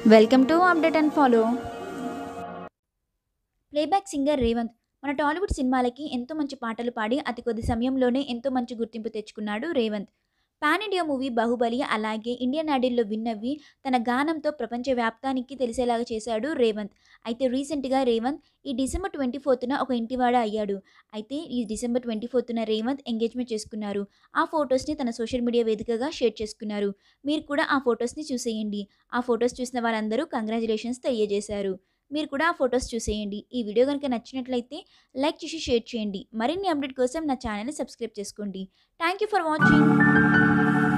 welcome to update and follow playback singer Revanth మన Tollywood సినిమాలకి ఎంతో మంచి పాటలు పాడి అతి కొద్ది సమయంలోనే ఎంతో మంచి గుర్తింపు తెచ్చుకున్నాడు Revanth pan India movie Baahubali అలాగే ఇండియన్ ఐడల్లో విన్ అవ్వి తన గానంతో ప్రపంచవ్యాప్తానికి తెలిసేలాగా చేశాడు రేవంత్ అయితే రీసెంట్గా రేవంత్ ఈ డిసెంబర్ ట్వంటీ ఫోర్త్న ఒక ఇంటివాడ అయ్యాడు అయితే ఈ డిసెంబర్ ట్వంటీ ఫోర్త్న రేవంత్ ఎంగేజ్మెంట్ చేసుకున్నారు ఆ ఫొటోస్ని తన సోషల్ మీడియా వేదికగా షేర్ చేసుకున్నారు మీరు కూడా ఆ ఫొటోస్ని చూసేయండి ఆ ఫొటోస్ చూసిన వాళ్ళందరూ కంగ్రాచులేషన్స్ తెలియజేశారు మీరు కూడా ఆ ఫొటోస్ చూసేయండి ఈ వీడియో కనుక నచ్చినట్లయితే లైక్ చేసి షేర్ చేయండి మరిన్ని అప్డేట్ కోసం నా ఛానల్ని సబ్స్క్రైబ్ చేసుకోండి థ్యాంక్ యూ ఫర్ వాచింగ్